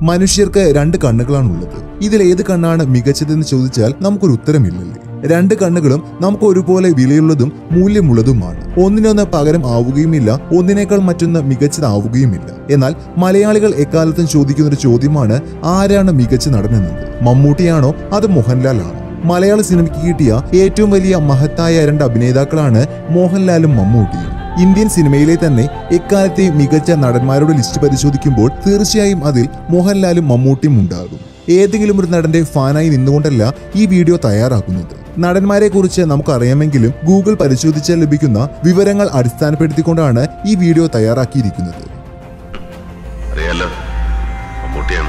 മനുഷ്യർക്ക് രണ്ട് കണ്ണുകളാണുള്ളത് ഇതിൽ ഏത് കണ്ണാണ് മികച്ചതെന്ന് ചോദിച്ചാൽ നമുക്കൊരു ഉത്തരമില്ലല്ലേ രണ്ട് കണ്ണുകളും നമുക്ക് ഒരുപോലെ വിലയുള്ളതും മൂല്യമുള്ളതുമാണ് ഒന്നിനൊന്ന് പകരം ആവുകയുമില്ല ഒന്നിനേക്കാൾ മറ്റൊന്ന് മികച്ചതാവുകയുമില്ല എന്നാൽ മലയാളികൾ എക്കാലത്തും ചോദിക്കുന്ന ഒരു ചോദ്യമാണ് ആരാണ് മികച്ച നടനെന്നത് മമ്മൂട്ടിയാണോ അത് മോഹൻലാലാണോ മലയാള സിനിമയ്ക്ക് കിട്ടിയ ഏറ്റവും വലിയ മഹത്തായ രണ്ട് അഭിനേതാക്കളാണ് മോഹൻലാലും മമ്മൂട്ടിയും ഇന്ത്യൻ സിനിമയിലെ തന്നെ എക്കാലത്തെ മികച്ച നടന്മാരുടെ ലിസ്റ്റ് പരിശോധിക്കുമ്പോൾ തീർച്ചയായും അതിൽ മോഹൻലാലും മമ്മൂട്ടിയും ഉണ്ടാകും ഏതെങ്കിലും ഒരു നടന്റെ ഫാനായി നിന്നുകൊണ്ടല്ല ഈ വീഡിയോ തയ്യാറാക്കുന്നത് നടന്മാരെ കുറിച്ച് നമുക്കറിയാമെങ്കിലും ഗൂഗിൾ പരിശോധിച്ചാൽ ലഭിക്കുന്ന വിവരങ്ങൾ അടിസ്ഥാനപ്പെടുത്തിക്കൊണ്ടാണ് ഈ വീഡിയോ തയ്യാറാക്കിയിരിക്കുന്നത് അറിയാലോ മമ്മൂട്ടിയാണ്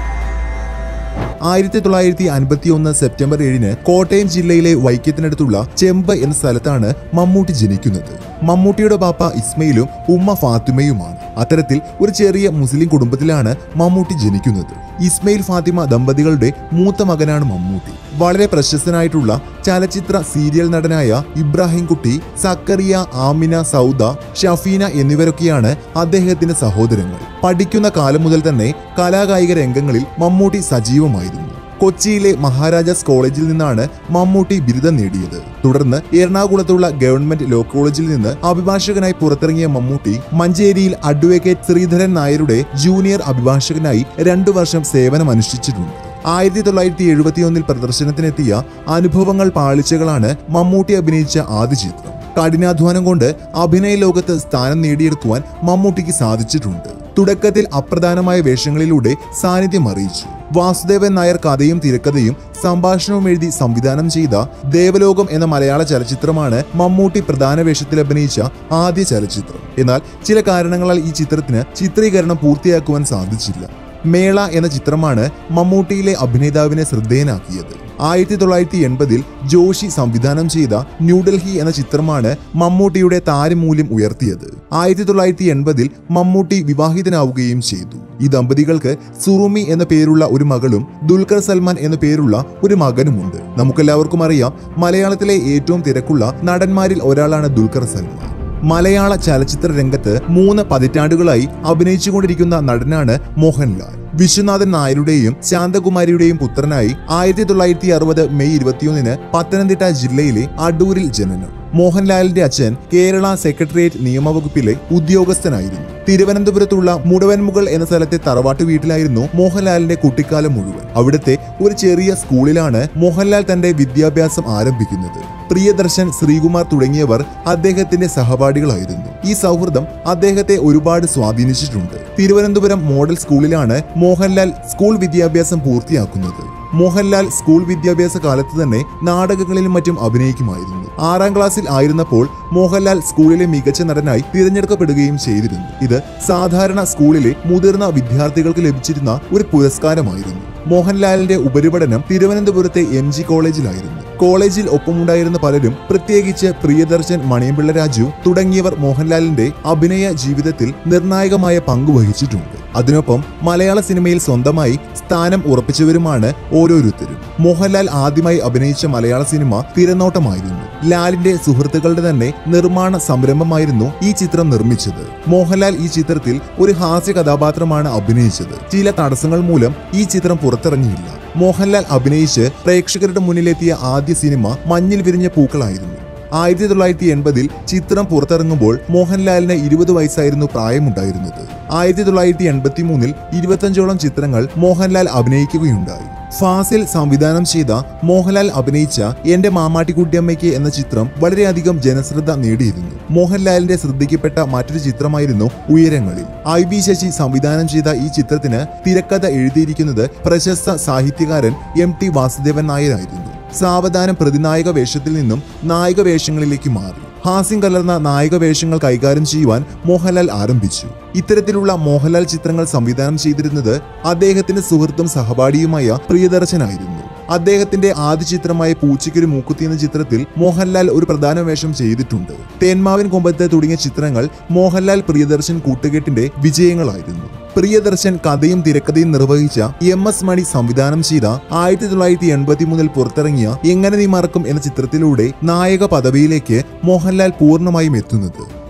ആയിരത്തി തൊള്ളായിരത്തി അൻപത്തി ഒന്ന് സെപ്റ്റംബർ ഏഴിന് കോട്ടയം ജില്ലയിലെ വൈക്കത്തിനടുത്തുള്ള ചെമ്പ് എന്ന സ്ഥലത്താണ് മമ്മൂട്ടി ജനിക്കുന്നത് മമ്മൂട്ടിയുടെ പാപ്പ ഇസ്മയിലും ഉമ്മ ഫാത്തിമയുമാണ് അത്തരത്തിൽ ഒരു ചെറിയ മുസ്ലിം കുടുംബത്തിലാണ് മമ്മൂട്ടി ജനിക്കുന്നത് ഇസ്മയിൽ ഫാത്തിമ ദമ്പതികളുടെ മൂത്ത മകനാണ് മമ്മൂട്ടി വളരെ പ്രശസ്തനായിട്ടുള്ള ചലച്ചിത്ര സീരിയൽ നടനായ ഇബ്രാഹിം കുട്ടി സക്കറിയ ആമിന സൗദ ഷഫീന എന്നിവരൊക്കെയാണ് അദ്ദേഹത്തിന്റെ സഹോദരങ്ങൾ പഠിക്കുന്ന കാലം മുതൽ തന്നെ കലാകായിക രംഗങ്ങളിൽ മമ്മൂട്ടി സജീവമായിരുന്നു കൊച്ചിയിലെ മഹാരാജാസ് കോളേജിൽ നിന്നാണ് മമ്മൂട്ടി ബിരുദം നേടിയത് തുടർന്ന് എറണാകുളത്തുള്ള ഗവൺമെന്റ് ലോ കോളേജിൽ നിന്ന് അഭിഭാഷകനായി പുറത്തിറങ്ങിയ മമ്മൂട്ടി മഞ്ചേരിയിൽ അഡ്വക്കേറ്റ് ശ്രീധരൻ നായരുടെ ജൂനിയർ അഭിഭാഷകനായി രണ്ടു വർഷം സേവനമനുഷ്ഠിച്ചിട്ടുണ്ട് ആയിരത്തി തൊള്ളായിരത്തി എഴുപത്തിയൊന്നിൽ പ്രദർശനത്തിനെത്തിയ അനുഭവങ്ങൾ പാളിച്ചകളാണ് മമ്മൂട്ടി അഭിനയിച്ച ആദ്യ ചിത്രം കഠിനാധ്വാനം കൊണ്ട് അഭിനയ ലോകത്ത് സ്ഥാനം നേടിയെടുക്കുവാൻ മമ്മൂട്ടിക്ക് സാധിച്ചിട്ടുണ്ട് തുടക്കത്തിൽ അപ്രധാനമായ വേഷങ്ങളിലൂടെ സാന്നിധ്യം അറിയിച്ചു വാസുദേവൻ നായർ കഥയും തിരക്കഥയും സംഭാഷണവും എഴുതി സംവിധാനം ചെയ്ത ദേവലോകം എന്ന മലയാള ചലച്ചിത്രമാണ് മമ്മൂട്ടി പ്രധാന വേഷത്തിൽ അഭിനയിച്ച ആദ്യ ചലച്ചിത്രം എന്നാൽ ചില കാരണങ്ങളാൽ ഈ ചിത്രത്തിന് ചിത്രീകരണം പൂർത്തിയാക്കുവാൻ സാധിച്ചില്ല മേള എന്ന ചിത്രമാണ് മമ്മൂട്ടിയിലെ അഭിനേതാവിനെ ശ്രദ്ധേയനാക്കിയത് ആയിരത്തി തൊള്ളായിരത്തി എൺപതിൽ ജോഷി സംവിധാനം ചെയ്ത ന്യൂഡൽഹി എന്ന ചിത്രമാണ് മമ്മൂട്ടിയുടെ താരമൂല്യം ഉയർത്തിയത് ആയിരത്തി തൊള്ളായിരത്തി എൺപതിൽ മമ്മൂട്ടി വിവാഹിതനാവുകയും ചെയ്തു ഈ ദമ്പതികൾക്ക് സുറുമി എന്ന പേരുള്ള ഒരു മകളും ദുൽഖർ സൽമാൻ എന്ന പേരുള്ള ഒരു മകനുമുണ്ട് നമുക്കെല്ലാവർക്കും അറിയാം മലയാളത്തിലെ ഏറ്റവും തിരക്കുള്ള നടന്മാരിൽ ഒരാളാണ് ദുൽഖർ സൽമാൻ മലയാള ചലച്ചിത്ര രംഗത്ത് മൂന്ന് പതിറ്റാണ്ടുകളായി അഭിനയിച്ചുകൊണ്ടിരിക്കുന്ന നടനാണ് മോഹൻലാൽ വിശ്വനാഥൻ നായരുടെയും ശാന്തകുമാരിയുടെയും പുത്രനായി ആയിരത്തി തൊള്ളായിരത്തി അറുപത് മെയ് ഇരുപത്തിയൊന്നിന് പത്തനംതിട്ട ജില്ലയിലെ അടൂരിൽ ജനനം മോഹൻലാലിന്റെ അച്ഛൻ കേരള സെക്രട്ടേറിയറ്റ് നിയമവകുപ്പിലെ ഉദ്യോഗസ്ഥനായിരുന്നു തിരുവനന്തപുരത്തുള്ള മുടവൻമുകൾ എന്ന സ്ഥലത്തെ തറവാട്ടു വീട്ടിലായിരുന്നു മോഹൻലാലിന്റെ കുട്ടിക്കാലം മുഴുവൻ അവിടുത്തെ ഒരു ചെറിയ സ്കൂളിലാണ് മോഹൻലാൽ തന്റെ വിദ്യാഭ്യാസം ആരംഭിക്കുന്നത് പ്രിയദർശൻ ശ്രീകുമാർ തുടങ്ങിയവർ അദ്ദേഹത്തിന്റെ സഹപാഠികളായിരുന്നു ഈ സൗഹൃദം അദ്ദേഹത്തെ ഒരുപാട് സ്വാധീനിച്ചിട്ടുണ്ട് തിരുവനന്തപുരം മോഡൽ സ്കൂളിലാണ് മോഹൻലാൽ സ്കൂൾ വിദ്യാഭ്യാസം പൂർത്തിയാക്കുന്നത് മോഹൻലാൽ സ്കൂൾ വിദ്യാഭ്യാസ കാലത്ത് തന്നെ നാടകങ്ങളിലും മറ്റും അഭിനയിക്കുമായിരുന്നു ആറാം ക്ലാസ്സിൽ ആയിരുന്നപ്പോൾ മോഹൻലാൽ സ്കൂളിലെ മികച്ച നടനായി തിരഞ്ഞെടുക്കപ്പെടുകയും ചെയ്തിരുന്നു ഇത് സാധാരണ സ്കൂളിലെ മുതിർന്ന വിദ്യാർത്ഥികൾക്ക് ലഭിച്ചിരുന്ന ഒരു പുരസ്കാരമായിരുന്നു മോഹൻലാലിന്റെ ഉപരിപഠനം തിരുവനന്തപുരത്തെ എം ജി കോളേജിലായിരുന്നു കോളേജിൽ ഒപ്പമുണ്ടായിരുന്ന പലരും പ്രത്യേകിച്ച് പ്രിയദർശൻ മണിയമ്പിള്ള രാജു തുടങ്ങിയവർ മോഹൻലാലിന്റെ അഭിനയ ജീവിതത്തിൽ നിർണായകമായ പങ്ക് വഹിച്ചിട്ടുണ്ട് അതിനൊപ്പം മലയാള സിനിമയിൽ സ്വന്തമായി സ്ഥാനം ഉറപ്പിച്ചവരുമാണ് ഓരോരുത്തരും മോഹൻലാൽ ആദ്യമായി അഭിനയിച്ച മലയാള സിനിമ തിരനോട്ടമായിരുന്നു ലാലിന്റെ സുഹൃത്തുക്കളുടെ തന്നെ നിർമ്മാണ സംരംഭമായിരുന്നു ഈ ചിത്രം നിർമ്മിച്ചത് മോഹൻലാൽ ഈ ചിത്രത്തിൽ ഒരു ഹാസ്യ കഥാപാത്രമാണ് അഭിനയിച്ചത് ചില തടസ്സങ്ങൾ മൂലം ഈ ചിത്രം പുറത്തിറങ്ങിയില്ല മോഹൻലാൽ അഭിനയിച്ച് പ്രേക്ഷകരുടെ മുന്നിലെത്തിയ ആദ്യ സിനിമ മഞ്ഞിൽ വിരിഞ്ഞ പൂക്കളായിരുന്നു ആയിരത്തി തൊള്ളായിരത്തി എൺപതിൽ ചിത്രം പുറത്തിറങ്ങുമ്പോൾ മോഹൻലാലിന് ഇരുപത് വയസ്സായിരുന്നു പ്രായമുണ്ടായിരുന്നത് ആയിരത്തി തൊള്ളായിരത്തി എൺപത്തി മൂന്നിൽ ഇരുപത്തഞ്ചോളം ചിത്രങ്ങൾ മോഹൻലാൽ അഭിനയിക്കുകയുണ്ടായി ഫാസിൽ സംവിധാനം ചെയ്ത മോഹൻലാൽ അഭിനയിച്ച എന്റെ മാമാട്ടിക്കുട്ടിയമ്മയ്ക്ക് എന്ന ചിത്രം വളരെയധികം ജനശ്രദ്ധ നേടിയിരുന്നു മോഹൻലാലിന്റെ ശ്രദ്ധിക്കപ്പെട്ട മറ്റൊരു ചിത്രമായിരുന്നു ഉയരങ്ങളിൽ ഐ ബി ശശി സംവിധാനം ചെയ്ത ഈ ചിത്രത്തിന് തിരക്കഥ എഴുതിയിരിക്കുന്നത് പ്രശസ്ത സാഹിത്യകാരൻ എം ടി വാസുദേവൻ നായരായിരുന്നു സാവധാനം പ്രതിനായക വേഷത്തിൽ നിന്നും നായക വേഷങ്ങളിലേക്ക് മാറി ഹാസ്യം കലർന്ന നായക വേഷങ്ങൾ കൈകാര്യം ചെയ്യുവാൻ മോഹൻലാൽ ആരംഭിച്ചു ഇത്തരത്തിലുള്ള മോഹൻലാൽ ചിത്രങ്ങൾ സംവിധാനം ചെയ്തിരുന്നത് അദ്ദേഹത്തിന്റെ സുഹൃത്തും സഹപാഠിയുമായ പ്രിയദർശനായിരുന്നു അദ്ദേഹത്തിന്റെ ആദ്യ ചിത്രമായ പൂച്ചയ്ക്കൊരു മൂക്കുത്തി എന്ന ചിത്രത്തിൽ മോഹൻലാൽ ഒരു പ്രധാന വേഷം ചെയ്തിട്ടുണ്ട് തേന്മാവിൻ കൊമ്പത്ത് തുടങ്ങിയ ചിത്രങ്ങൾ മോഹൻലാൽ പ്രിയദർശൻ കൂട്ടുകെട്ടിന്റെ വിജയങ്ങളായിരുന്നു പ്രിയദർശൻ കഥയും തിരക്കഥയും നിർവഹിച്ച എം എസ് മണി സംവിധാനം ചെയ്ത ആയിരത്തി തൊള്ളായിരത്തി എൺപത്തി മൂന്നിൽ പുറത്തിറങ്ങിയ എങ്ങനെ നീ മറക്കും എന്ന ചിത്രത്തിലൂടെ നായക പദവിയിലേക്ക് മോഹൻലാൽ പൂർണ്ണമായും എത്തുന്നത്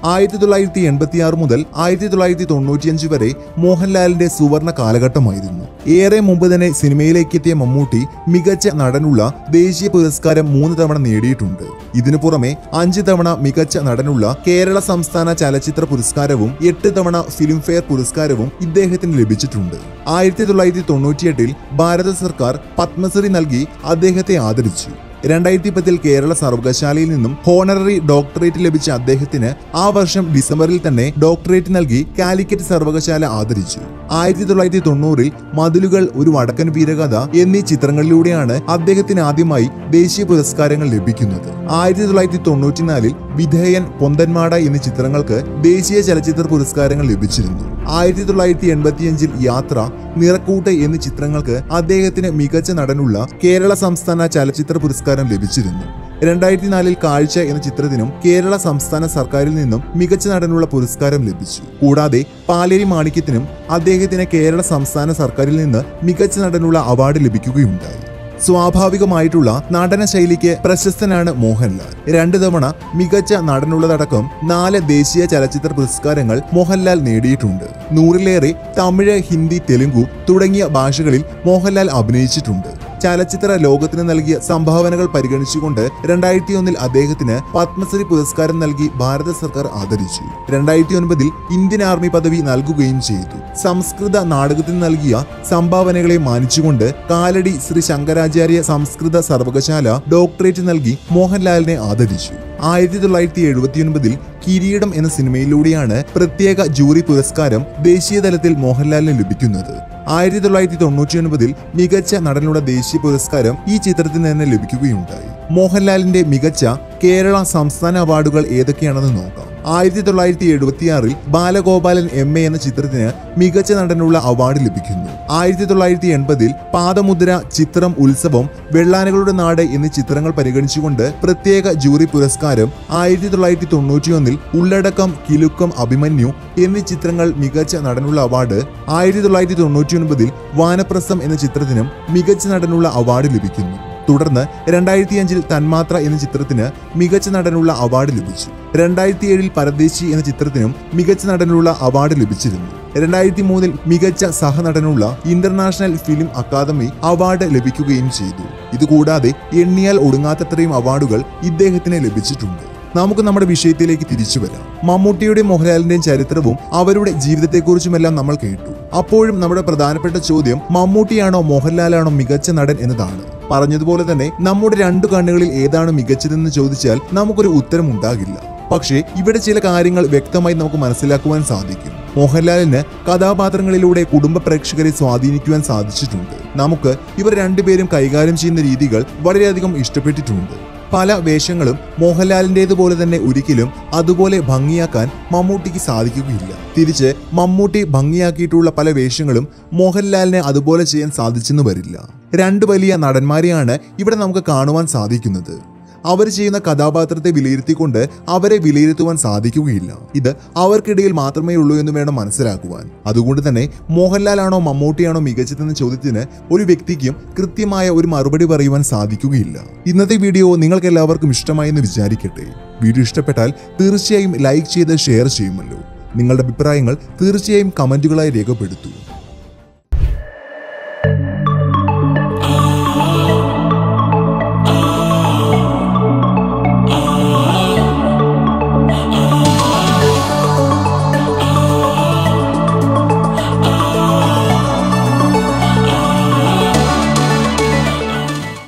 ആയിരത്തി തൊള്ളായിരത്തി എൺപത്തി ആറ് മുതൽ ആയിരത്തി തൊള്ളായിരത്തി തൊണ്ണൂറ്റിയഞ്ച് വരെ മോഹൻലാലിന്റെ സുവർണ കാലഘട്ടമായിരുന്നു ഏറെ മുമ്പ് തന്നെ സിനിമയിലേക്ക് എത്തിയ മമ്മൂട്ടി മികച്ച നടനുള്ള ദേശീയ പുരസ്കാരം മൂന്ന് തവണ നേടിയിട്ടുണ്ട് ഇതിനു പുറമെ അഞ്ച് തവണ മികച്ച നടനുള്ള കേരള സംസ്ഥാന ചലച്ചിത്ര പുരസ്കാരവും എട്ട് തവണ ഫിലിംഫെയർ പുരസ്കാരവും ഇദ്ദേഹത്തിന് ലഭിച്ചിട്ടുണ്ട് ആയിരത്തി തൊള്ളായിരത്തി തൊണ്ണൂറ്റിയെട്ടിൽ ഭാരത സർക്കാർ പത്മശ്രീ നൽകി അദ്ദേഹത്തെ ആദരിച്ചു രണ്ടായിരത്തി പത്തിൽ കേരള സർവകലാശാലയിൽ നിന്നും ഹോണററി ഡോക്ടറേറ്റ് ലഭിച്ച അദ്ദേഹത്തിന് ആ വർഷം ഡിസംബറിൽ തന്നെ ഡോക്ടറേറ്റ് നൽകി കാലിക്കറ്റ് സർവകലാശാല ആദരിച്ചു ആയിരത്തി തൊള്ളായിരത്തി തൊണ്ണൂറിൽ മതിലുകൾ ഒരു വടക്കൻ വീരകഥ എന്നീ ചിത്രങ്ങളിലൂടെയാണ് അദ്ദേഹത്തിന് ആദ്യമായി ദേശീയ പുരസ്കാരങ്ങൾ ലഭിക്കുന്നത് ആയിരത്തി തൊള്ളായിരത്തി തൊണ്ണൂറ്റിനാലിൽ വിധേയൻ പൊന്തന്മാട എന്നീ ചിത്രങ്ങൾക്ക് ദേശീയ ചലച്ചിത്ര പുരസ്കാരങ്ങൾ ലഭിച്ചിരുന്നു ആയിരത്തി തൊള്ളായിരത്തി എൺപത്തിയഞ്ചിൽ യാത്ര നിറക്കൂട്ട് എന്നീ ചിത്രങ്ങൾക്ക് അദ്ദേഹത്തിന് മികച്ച നടനുള്ള കേരള സംസ്ഥാന ചലച്ചിത്ര പുരസ്കാരം ലഭിച്ചിരുന്നു രണ്ടായിരത്തി നാലിൽ കാഴ്ച എന്ന ചിത്രത്തിനും കേരള സംസ്ഥാന സർക്കാരിൽ നിന്നും മികച്ച നടനുള്ള പുരസ്കാരം ലഭിച്ചു കൂടാതെ പാലേരി മാണിക്യത്തിനും അദ്ദേഹത്തിന് കേരള സംസ്ഥാന സർക്കാരിൽ നിന്ന് മികച്ച നടനുള്ള അവാർഡ് ലഭിക്കുകയുണ്ടായി സ്വാഭാവികമായിട്ടുള്ള നടന ശൈലിക്ക് പ്രശസ്തനാണ് മോഹൻലാൽ രണ്ടു തവണ മികച്ച നടനുള്ളതടക്കം നാല് ദേശീയ ചലച്ചിത്ര പുരസ്കാരങ്ങൾ മോഹൻലാൽ നേടിയിട്ടുണ്ട് നൂറിലേറെ തമിഴ് ഹിന്ദി തെലുങ്കു തുടങ്ങിയ ഭാഷകളിൽ മോഹൻലാൽ അഭിനയിച്ചിട്ടുണ്ട് ചലച്ചിത്ര ലോകത്തിന് നൽകിയ സംഭാവനകൾ പരിഗണിച്ചുകൊണ്ട് രണ്ടായിരത്തി ഒന്നിൽ അദ്ദേഹത്തിന് പത്മശ്രീ പുരസ്കാരം നൽകി ഭാരത സർക്കാർ ആദരിച്ചു രണ്ടായിരത്തി ഒൻപതിൽ ഇന്ത്യൻ ആർമി പദവി നൽകുകയും ചെയ്തു സംസ്കൃത നാടകത്തിന് നൽകിയ സംഭാവനകളെ മാനിച്ചുകൊണ്ട് കാലടി ശ്രീ ശങ്കരാചാര്യ സംസ്കൃത സർവകലാശാല ഡോക്ടറേറ്റ് നൽകി മോഹൻലാലിനെ ആദരിച്ചു ആയിരത്തി തൊള്ളായിരത്തി എഴുപത്തിയൊൻപതിൽ കിരീടം എന്ന സിനിമയിലൂടെയാണ് പ്രത്യേക ജൂറി പുരസ്കാരം ദേശീയ തലത്തിൽ മോഹൻലാലിന് ലഭിക്കുന്നത് ആയിരത്തി തൊള്ളായിരത്തി തൊണ്ണൂറ്റി ഒൻപതിൽ മികച്ച നടനുള്ള ദേശീയ പുരസ്കാരം ഈ ചിത്രത്തിന് തന്നെ ലഭിക്കുകയുണ്ടായി മോഹൻലാലിന്റെ മികച്ച കേരള സംസ്ഥാന അവാർഡുകൾ ഏതൊക്കെയാണെന്ന് നോക്കാം ആയിരത്തി തൊള്ളായിരത്തി എഴുപത്തിയാറിൽ ബാലഗോപാലൻ എം എ എന്ന ചിത്രത്തിന് മികച്ച നടനുള്ള അവാർഡ് ലഭിക്കുന്നു ആയിരത്തി തൊള്ളായിരത്തി എൺപതിൽ പാദമുദ്ര ചിത്രം ഉത്സവം വെള്ളാനകളുടെ നാട് എന്നീ ചിത്രങ്ങൾ പരിഗണിച്ചുകൊണ്ട് പ്രത്യേക ജൂറി പുരസ്കാരം ആയിരത്തി തൊള്ളായിരത്തി തൊണ്ണൂറ്റിയൊന്നിൽ ഉള്ളടക്കം കിലുക്കം അഭിമന്യു എന്നീ ചിത്രങ്ങൾ മികച്ച നടനുള്ള അവാർഡ് ആയിരത്തി തൊള്ളായിരത്തി തൊണ്ണൂറ്റിയൊൻപതിൽ വാനപ്രസ്ഥം എന്ന ചിത്രത്തിനും മികച്ച നടനുള്ള അവാർഡ് ലഭിക്കുന്നു തുടർന്ന് രണ്ടായിരത്തി അഞ്ചിൽ തന്മാത്ര എന്ന ചിത്രത്തിന് മികച്ച നടനുള്ള അവാർഡ് ലഭിച്ചു രണ്ടായിരത്തി ഏഴിൽ പരദേശി എന്ന ചിത്രത്തിനും മികച്ച നടനുള്ള അവാർഡ് ലഭിച്ചിരുന്നു രണ്ടായിരത്തി മൂന്നിൽ മികച്ച സഹനടനുള്ള ഇന്റർനാഷണൽ ഫിലിം അക്കാദമി അവാർഡ് ലഭിക്കുകയും ചെയ്തു ഇതുകൂടാതെ എണ്ണിയാൽ ഒടുങ്ങാത്തത്രയും അവാർഡുകൾ ഇദ്ദേഹത്തിന് ലഭിച്ചിട്ടുണ്ട് നമുക്ക് നമ്മുടെ വിഷയത്തിലേക്ക് തിരിച്ചു വരാം മമ്മൂട്ടിയുടെയും മോഹൻലാലിന്റെയും ചരിത്രവും അവരുടെ ജീവിതത്തെക്കുറിച്ചുമെല്ലാം നമ്മൾ കേട്ടു അപ്പോഴും നമ്മുടെ പ്രധാനപ്പെട്ട ചോദ്യം മമ്മൂട്ടിയാണോ മോഹൻലാലാണോ മികച്ച നടൻ എന്നതാണ് പറഞ്ഞതുപോലെ തന്നെ നമ്മുടെ രണ്ടു കണ്ണുകളിൽ ഏതാണ് മികച്ചതെന്ന് ചോദിച്ചാൽ നമുക്കൊരു ഉത്തരം ഉണ്ടാകില്ല പക്ഷേ ഇവിടെ ചില കാര്യങ്ങൾ വ്യക്തമായി നമുക്ക് മനസ്സിലാക്കുവാൻ സാധിക്കും മോഹൻലാലിന് കഥാപാത്രങ്ങളിലൂടെ കുടുംബ പ്രേക്ഷകരെ സ്വാധീനിക്കുവാൻ സാധിച്ചിട്ടുണ്ട് നമുക്ക് ഇവർ രണ്ടുപേരും കൈകാര്യം ചെയ്യുന്ന രീതികൾ വളരെയധികം ഇഷ്ടപ്പെട്ടിട്ടുണ്ട് പല വേഷങ്ങളും മോഹൻലാലിൻ്റെതുപോലെ തന്നെ ഒരിക്കലും അതുപോലെ ഭംഗിയാക്കാൻ മമ്മൂട്ടിക്ക് സാധിക്കുകയില്ല തിരിച്ച് മമ്മൂട്ടി ഭംഗിയാക്കിയിട്ടുള്ള പല വേഷങ്ങളും മോഹൻലാലിനെ അതുപോലെ ചെയ്യാൻ സാധിച്ചെന്ന് വരില്ല രണ്ട് വലിയ നടന്മാരെയാണ് ഇവിടെ നമുക്ക് കാണുവാൻ സാധിക്കുന്നത് അവർ ചെയ്യുന്ന കഥാപാത്രത്തെ വിലയിരുത്തിക്കൊണ്ട് അവരെ വിലയിരുത്തുവാൻ സാധിക്കുകയില്ല ഇത് അവർക്കിടയിൽ മാത്രമേ ഉള്ളൂ എന്ന് വേണം മനസ്സിലാക്കുവാൻ അതുകൊണ്ട് തന്നെ മോഹൻലാലാണോ മമ്മൂട്ടിയാണോ മികച്ചതെന്ന ചോദ്യത്തിന് ഒരു വ്യക്തിക്കും കൃത്യമായ ഒരു മറുപടി പറയുവാൻ സാധിക്കുകയില്ല ഇന്നത്തെ വീഡിയോ നിങ്ങൾക്ക് എല്ലാവർക്കും ഇഷ്ടമായി എന്ന് വിചാരിക്കട്ടെ വീഡിയോ ഇഷ്ടപ്പെട്ടാൽ തീർച്ചയായും ലൈക്ക് ചെയ്ത് ഷെയർ ചെയ്യുമല്ലോ നിങ്ങളുടെ അഭിപ്രായങ്ങൾ തീർച്ചയായും കമന്റുകളായി രേഖപ്പെടുത്തൂ